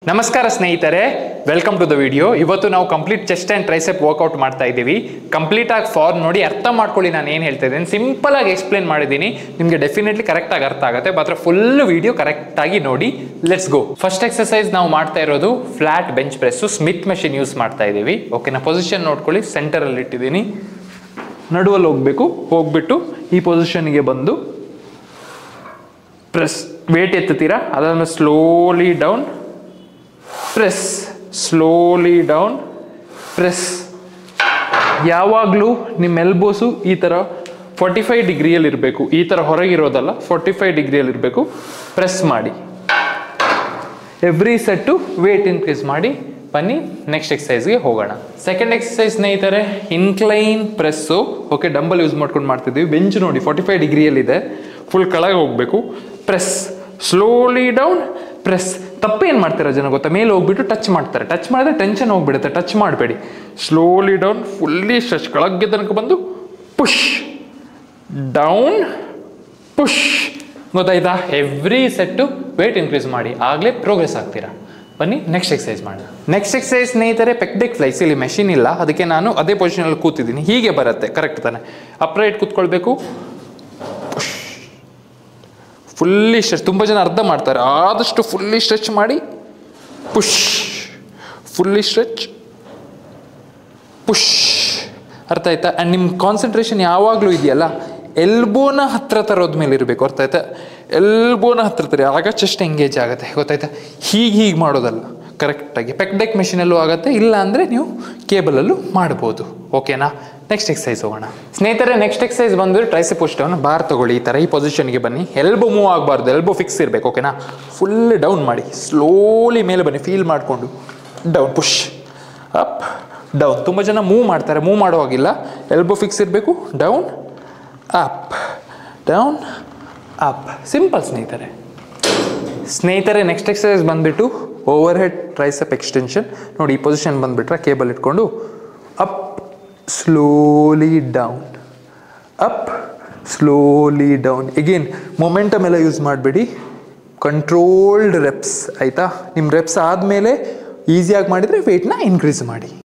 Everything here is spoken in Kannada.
ನಮಸ್ಕಾರ ಸ್ನೇಹಿತರೆ ವೆಲ್ಕಮ್ ಟು ದ ವಿಡಿಯೋ ಇವತ್ತು ನಾವು complete chest and tricep workout ಮಾಡ್ತಾ ಇದ್ದೀವಿ ಕಂಪ್ಲೀಟ್ ಆಗಿ ಫಾರ್ಮ್ ನೋಡಿ ಅರ್ಥ ಮಾಡ್ಕೊಳ್ಳಿ ನಾನು ಏನು ಹೇಳ್ತಾ ಇದ್ದೀನಿ ಸಿಂಪಲ್ ಆಗಿ ಎಕ್ಸ್ಪ್ಲೇನ್ ಮಾಡಿದ್ದೀನಿ ನಿಮಗೆ ಡೆಫಿನೆಟ್ಲಿ ಕರೆಕ್ಟಾಗಿ ಅರ್ಥ ಆಗುತ್ತೆ ಮಾತ್ರ ಫುಲ್ ವಿಡಿಯೋ ಕರೆಕ್ಟಾಗಿ ನೋಡಿ ಲೆಟ್ಸ್ ಗೋ ಫಸ್ಟ್ ಎಕ್ಸಸೈಸ್ ನಾವು ಮಾಡ್ತಾ ಇರೋದು flat bench press smith machine use ಮಾಡ್ತಾ ಇದ್ದೀವಿ ಓಕೆನಾ ಪೊಸಿಷನ್ ನೋಡ್ಕೊಳ್ಳಿ ಸೆಂಟರಲ್ಲಿ ಇಟ್ಟಿದ್ದೀನಿ ನಡುವಲ್ಲಿ ಹೋಗಬೇಕು ಹೋಗ್ಬಿಟ್ಟು ಈ ಪೊಸಿಷನ್ಗೆ ಬಂದು ಪ್ರೆಸ್ ವೇಟ್ ಎತ್ತುತ್ತೀರಾ ಅದಾದ್ಮೇಲೆ slowly down press slowly down press ಯಾವಾಗಲೂ ನಿಮ್ಮ ಎಲ್ಬೋಸು ಈ ಥರ ಫಾರ್ಟಿ ಫೈವ್ ಡಿಗ್ರಿಯಲ್ಲಿ ಇರಬೇಕು ಈ ಥರ ಹೊರಗಿರೋದಲ್ಲ ಫಾರ್ಟಿ ಫೈವ್ ಡಿಗ್ರಿಯಲ್ಲಿ ಇರಬೇಕು ಪ್ರೆಸ್ ಮಾಡಿ ಎವ್ರಿ ಸೆಟ್ಟು ವೇಟ್ ಇನ್ಕ್ರೀಸ್ ಮಾಡಿ ಬನ್ನಿ ನೆಕ್ಸ್ಟ್ ಎಕ್ಸಸೈಸ್ಗೆ ಹೋಗೋಣ ಸೆಕೆಂಡ್ ಎಕ್ಸಸೈಸ್ ಸ್ನೇಹಿತರೆ incline press okay dumbbell use ಮಾಡ್ಕೊಂಡು ಮಾಡ್ತಿದ್ದೀವಿ ಬೆಂಚ್ ನೋಡಿ ಫಾರ್ಟಿ ಫೈವ್ ಡಿಗ್ರಿಯಲ್ಲಿದೆ ಫುಲ್ ಕೆಳಗೆ ಹೋಗಬೇಕು ಪ್ರೆಸ್ ಸ್ಲೋಲಿ ಡೌನ್ ಪ್ರೆಸ್ ತಪ್ಪೇನು ಮಾಡ್ತಾರೆ ಜನ ಗೊತ್ತಾ ಮೇಲೆ ಹೋಗ್ಬಿಟ್ಟು ಟಚ್ ಮಾಡ್ತಾರೆ ಟಚ್ ಮಾಡಿದ್ರೆ ಟೆನ್ಷನ್ ಹೋಗ್ಬಿಡುತ್ತೆ ಟಚ್ ಮಾಡಬೇಡಿ ಸ್ಲೋಲಿ ಡೌನ್ ಫುಲ್ಲಿ ಸ್ಟ್ರೆಚ್ ಕೆಳಗೆ ತನಕ ಬಂದು ಪುಷ್ ಡೌನ್ ಪುಷ್ ಗೊತ್ತಾಯ್ತಾ ಎವ್ರಿ ಸೆಟ್ಟು ವೇಟ್ ಇನ್ಕ್ರೀಸ್ ಮಾಡಿ ಆಗಲೇ ಪ್ರೋಗ್ರೆಸ್ ಆಗ್ತೀರಾ ಬನ್ನಿ ನೆಕ್ಸ್ಟ್ ಎಕ್ಸಸೈಸ್ ಮಾಡೋಣ ನೆಕ್ಸ್ಟ್ ಎಕ್ಸಸೈಸ್ ಸ್ನೇಹಿತರೆ ಪೆಕ್ಡೆಕ್ ಫ್ಲೈಸ್ ಇಲ್ಲಿ ಮೆಷಿನ್ ಇಲ್ಲ ಅದಕ್ಕೆ ನಾನು ಅದೇ ಪೊಸಿಷನಲ್ಲಿ ಕೂತಿದ್ದೀನಿ ಹೀಗೆ ಬರುತ್ತೆ ಕರೆಕ್ಟ್ ತಾನೆ ಅಪ್ರೈಟ್ ಕೂತ್ಕೊಳ್ಬೇಕು ಫುಲ್ಲಿ ಸ್ಟ್ರೆಚ್ ತುಂಬ ಜನ ಅರ್ಧ ಮಾಡ್ತಾರೆ ಆದಷ್ಟು ಫುಲ್ಲಿ ಸ್ಟ್ರೆಚ್ ಮಾಡಿ ಪುಷ್ ಫುಲ್ಲಿ ಸ್ಟ್ರೆಚ್ ಪುಷ್ ಅರ್ಥ ಆಯ್ತಾ ಆ್ಯಂಡ್ ನಿಮ್ಮ ಕಾನ್ಸಂಟ್ರೇಷನ್ ಯಾವಾಗಲೂ ಇದೆಯಲ್ಲ ಎಲ್ಬೋನ ಹತ್ರ ತರೋದ್ ಮೇಲೆ ಇರಬೇಕು ಅರ್ಥ ಆಯ್ತಾ ಎಲ್ಬೋನ ಹತ್ರ ತರಿ ಆಗ ಚೆಸ್ಟ್ ಎಂಗೇಜ್ ಆಗುತ್ತೆ ಗೊತ್ತಾಯ್ತಾ ಹೀಗೆ ಹೀಗೆ ಮಾಡೋದಲ್ಲ ಕರೆಕ್ಟಾಗಿ ಪೆಕ್ಡೆಕ್ ಮೆಷಿನಲ್ಲೂ ಆಗುತ್ತೆ ಇಲ್ಲ ಅಂದರೆ ನೀವು ಕೇಬಲಲ್ಲೂ ಮಾಡ್ಬೋದು ಓಕೆನಾ ನೆಕ್ಸ್ಟ್ ಎಕ್ಸಸೈಸ್ ಹೋಗೋಣ ಸ್ನೇಹಿತರೆ ನೆಕ್ಸ್ಟ್ ಎಕ್ಸಸೈಸ್ ಬಂದು ಟ್ರೈಸೆಪ್ ಪುಷ್ಟವನ್ನು ಬಾರ್ ತಗೊಳ್ಳಿ ಈ ಥರ ಈ ಪೊಸಿಷನ್ಗೆ ಬನ್ನಿ ಎಲ್ಬೋ ಮೂವ್ ಆಗಬಾರ್ದು ಎಲ್ಬೋ ಫಿಕ್ಸ್ ಇರಬೇಕು ಓಕೆನಾ ಫುಲ್ ಡೌನ್ ಮಾಡಿ ಸ್ಲೋಲಿ ಮೇಲೆ ಬನ್ನಿ ಫೀಲ್ ಮಾಡಿಕೊಂಡು ಡೌನ್ ಪುಷ್ ಅಪ್ ಡೌನ್ ತುಂಬ ಜನ ಮೂವ್ ಮಾಡ್ತಾರೆ ಮೂವ್ ಮಾಡುವಾಗಿಲ್ಲ ಎಲ್ಬೋ ಫಿಕ್ಸ್ ಇರಬೇಕು down up down up simple ಸ್ನೇಹಿತರೆ ಸ್ನೇಹಿತರೆ ನೆಕ್ಸ್ಟ್ ಎಕ್ಸಸೈಸ್ ಬಂದುಬಿಟ್ಟು ಓವರ್ ಹೆಡ್ ಟ್ರೈಸಪ್ ಎಕ್ಸ್ಟೆನ್ಷನ್ ನೋಡಿ ಈ ಪೊಸಿಷನ್ ಬಂದುಬಿಟ್ರೆ ಕೇಬಲ್ ಇಟ್ಕೊಂಡು up slowly down up slowly down again momentum ಎಲ್ಲ ಯೂಸ್ ಮಾಡಬೇಡಿ ಕಂಟ್ರೋಲ್ಡ್ ರೆಪ್ಸ್ ಆಯಿತಾ ನಿಮ್ಮ ರೆಪ್ಸ್ ಆದಮೇಲೆ ಈಸಿಯಾಗಿ ಮಾಡಿದರೆ ವೆಯ್ಟ್ನ ಇನ್ಕ್ರೀಸ್ ಮಾಡಿ